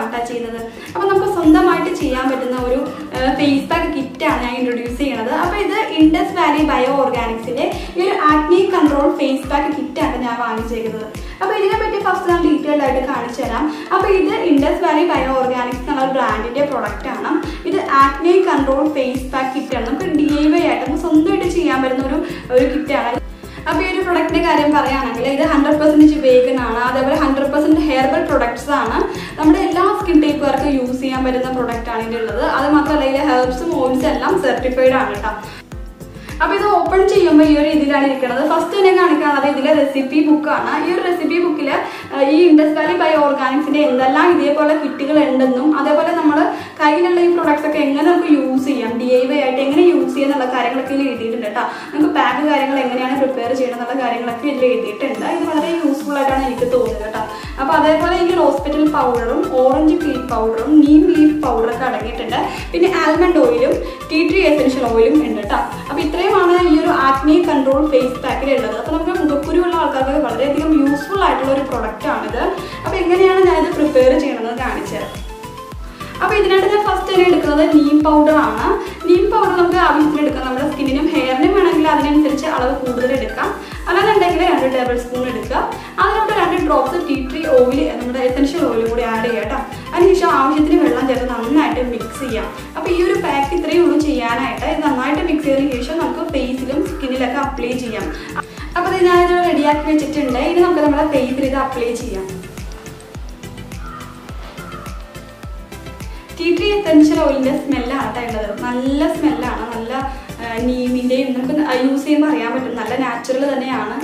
ആണ് കേട്ടോ ചെയ്യുന്നത് അപ്പോൾ നമുക്ക് സ്വന്തമായിട്ട് ചെയ്യാൻ പറ്റുന്ന ഒരു ഫേസ് പാക്ക് കിറ്റാണ് ഞാൻ ഇൻട്രൊഡ്യൂസ് ചെയ്യണത് അപ്പോൾ ഇത് ഇൻഡസ് വാലി ബയോ ഓർഗാനിക്സിന്റെ ഈ ഒരു ആക്നി കൺട്രോൾ ഫേസ് പാക്ക് കിറ്റാണ് ഞാൻ വാങ്ങിച്ചേക്കുന്നത് അപ്പോൾ ഇതിനെ പറ്റി ഫസ്റ്റ് ഞാൻ ഡീറ്റെയിൽഡ് ആയിട്ട് കാണിച്ചു തരാം അപ്പോൾ ഇത് ഇൻഡസ് വാലി ബയോ ഓർഗാനിക്സ് എന്നുള്ള ബ്രാൻഡിന്റെ പ്രൊഡക്റ്റ് ആണ് ഇത് ആക്നി കൺട്രോൾ ഫേസ് പാക്ക് കിറ്റാണ് നമുക്ക് ഡി ഐ വൈ ആയിട്ട് നമുക്ക് സ്വന്തമായിട്ട് ചെയ്യാൻ പറ്റുന്ന ഒരു ഒരു കിറ്റാണ് അപ്പോൾ ഈ ഒരു പ്രൊഡക്റ്റിന്റെ കാര്യം പറയുകയാണെങ്കിൽ ഇത് ഹൺഡ്രഡ് പെർസെൻറ്റേജ് വേഗൻ ആണ് അതേപോലെ ഹൺഡ്രഡ് പെർസെൻറ്റ് ഹെയർബൽ പ്രൊഡക്ട്സ് ആണ് നമ്മുടെ എല്ലാ സ്കിൻ ടൈപ്പുകാർക്ക് യൂസ് ചെയ്യാൻ പറ്റുന്ന പ്രൊഡക്റ്റ് ആണ് ഇതിലുള്ളത് അത് മാത്രമല്ല ഇതിലെ ഹെർബ്സും ഓയിൽസും എല്ലാം സർട്ടിഫൈഡ് ആണ് കേട്ടോ അപ്പോൾ ഇത് ഓപ്പൺ ചെയ്യുമ്പോൾ ഈ ഒരു രീതിയിലാണ് ഇരിക്കുന്നത് ഫസ്റ്റ് തന്നെ കാണിക്കാനുള്ളത് ഇതിലെ റെസിപ്പി ബുക്കാണ് ഈ ഒരു റെസിപ്പി ബുക്കിൽ ഈ ഇൻഡസ് വാലി ബൈ ഓർഗാനിക്സിന്റെ എന്തെല്ലാം ഇതേപോലെ കിറ്റുകൾ ഉണ്ടെന്നും അതേപോലെ നമ്മൾ കയ്യിലുള്ള ഈ പ്രൊഡക്ട്സ് ഒക്കെ എങ്ങനെ നമുക്ക് യൂസ് ചെയ്യാം ഡി ഐ വൈ ആയിട്ട് എങ്ങനെ യൂസ് ചെയ്യാം എന്നുള്ള കാര്യങ്ങളൊക്കെ ഇതിൽ എഴുതിയിട്ടുണ്ട് കേട്ടോ നമുക്ക് പാക്ക് കാര്യങ്ങൾ എങ്ങനെയാണ് പ്രിപ്പയർ ചെയ്യണം എന്നുള്ള കാര്യങ്ങളൊക്കെ ഇതിൽ എഴുതിയിട്ടുണ്ട് ഇത് വളരെ യൂസ്ഫുൾ ആയിട്ടാണ് എനിക്ക് തോന്നുന്നത് കേട്ടോ അപ്പോൾ അതേപോലെ ഈ ഹോസ്പിറ്റൽ പൗഡറും ഓറഞ്ച് പീ പൗഡറും നീം ലീഫ് പൗഡറൊക്കെ അടങ്ങിയിട്ടുണ്ട് പിന്നെ ആൽമണ്ട് ഓയിലും ടീ ട്രീ എസെൻഷ്യൽ ഓയിലും ഉണ്ട് കേട്ടോ അപ്പോൾ ഇത്രയുമാണ് ഈ ഒരു ആക്നി കൺട്രോൾ ഫേസ് പാക്കിൽ ഉള്ളത് അപ്പോൾ നമുക്ക് മുഖക്കുരുവുള്ള ആൾക്കാർക്ക് വളരെയധികം യൂസ്ഫുൾ ആയിട്ടുള്ള ഒരു പ്രൊഡക്റ്റ് ആണിത് അപ്പോൾ എങ്ങനെയാണ് ഞാനിത് പ്രിപ്പയർ ചെയ്യണമെന്ന് കാണിച്ചു തരാം അപ്പോൾ ഇതിനായിട്ട് ഞാൻ ഫസ്റ്റ് തന്നെ എടുക്കുന്നത് നീം പൗഡർ ആണ് നീം പൗഡർ നമുക്ക് ആവശ്യത്തിന് എടുക്കാം നമ്മുടെ സ്കിന്നിനും ഹെയറിനും വേണമെങ്കിൽ അതിനനുസരിച്ച് അളവ് കൂടുതൽ എടുക്കാം അല്ലാന്നുണ്ടെങ്കിൽ രണ്ട് ടേബിൾ സ്പൂൺ എടുക്കുക അതിനോട്ട് രണ്ട് ഡ്രോപ്സ് ടീ ട്രീ ഓയിൽ നമ്മുടെ എസൻഷ്യൽ ഓയിൽ കൂടി ആഡ് ചെയ്യുക കേട്ടോ അതിനുശേഷം ആവശ്യത്തിന് വെള്ളം ചേർത്ത് നന്നായിട്ട് മിക്സ് ചെയ്യാം അപ്പോൾ ഈ ഒരു പാക്ക് ഇത്രയേ ഉള്ളൂ ചെയ്യാനായിട്ട് ഇത് നന്നായിട്ട് മിക്സ് ചെയ്തതിന് ശേഷം നമുക്ക് ഫേസിലും സ്കിന്നിലൊക്കെ അപ്ലൈ ചെയ്യാം അപ്പോൾ ഇത് ഞാനിത് റെഡിയാക്കി വെച്ചിട്ടുണ്ട് ഇനി നമുക്ക് നമ്മുടെ ഫേസിൽ ഇത് അപ്ലൈ ചെയ്യാം ടീ ട്രീ എസെൻഷ്യൽ ഓയിലിൻ്റെ സ്മെല്ലാണ് കേട്ടോ ഉള്ളത് നല്ല സ്മെല്ലാണ് നല്ല നീമിൻ്റെയും നമുക്ക് യൂസ് ചെയ്യുമ്പോൾ അറിയാൻ പറ്റും നല്ല നാച്ചുറൽ തന്നെയാണ്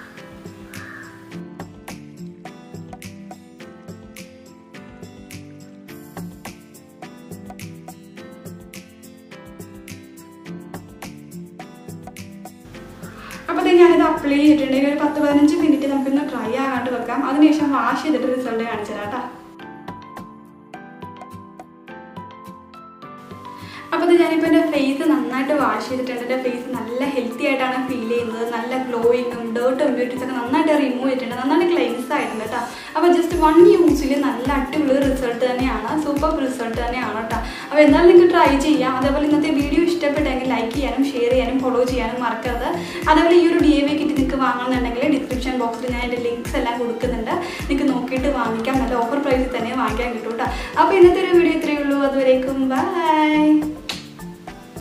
അപ്പോൾ ഞാനിത് അപ്ലൈ ചെയ്തിട്ടുണ്ടെങ്കിൽ ഒരു പത്ത് പതിനഞ്ച് മിനിറ്റ് നമുക്കിന്ന് ഡ്രൈ ആകാണ്ട് വെക്കാം അതിനുശേഷം വാഷ് ചെയ്തിട്ട് റിസൾട്ട് കാണിച്ചു തരാം കേട്ടോ അപ്പോൾ ഇത് ഞാനിപ്പോൾ എൻ്റെ ഫേസ് നന്നായിട്ട് വാഷ് ചെയ്തിട്ടുണ്ട് എൻ്റെ ഫേസ് നല്ല ഹെൽത്തി ആയിട്ടാണ് ഫീൽ ചെയ്യുന്നത് നല്ല ഗ്ലോയിങ്ങും ഡേർട്ട് ഇമ്പ്യൂരിറ്റീസ് ഒക്കെ നന്നായിട്ട് റിമൂവ് ചെയ്തിട്ടുണ്ട് നന്നായിട്ട് ക്ലെയിൻസ് ആയിട്ടുണ്ട് കേട്ടോ അപ്പോൾ ജസ്റ്റ് വൺ യൂസിൽ നല്ല അടിപൊളി റിസൾട്ട് തന്നെയാണ് സൂപ്പർ റിസൾട്ട് തന്നെയാണ് കേട്ടോ അപ്പോൾ എന്തായാലും നിങ്ങൾക്ക് ട്രൈ ചെയ്യാം അതേപോലെ ഇന്നത്തെ വീഡിയോ ഇഷ്ടപ്പെട്ടെങ്കിൽ ലൈക്ക് ചെയ്യാനും ഷെയർ ചെയ്യാനും ഫോളോ ചെയ്യാനും മറക്കരുത് അതേപോലെ ഈ ഒരു ഡി എ വി കിറ്റ് നിങ്ങൾക്ക് വാങ്ങണമെന്നുണ്ടെങ്കിൽ ഡിസ്ക്രിപ്ഷൻ ബോക്സിൽ ഞാൻ എൻ്റെ ലിങ്ക്സ് എല്ലാം കൊടുക്കുന്നുണ്ട് നിങ്ങൾക്ക് നോക്കിയിട്ട് വാങ്ങിക്കാം നല്ല ഓഫർ പ്രൈസിൽ തന്നെ വാങ്ങിക്കാൻ കിട്ടും കേട്ടോ അപ്പോൾ ഇന്നത്തെ ഒരു വീഡിയോ ഇത്രയേ ഉള്ളൂ അതുവരേക്കും ബൈ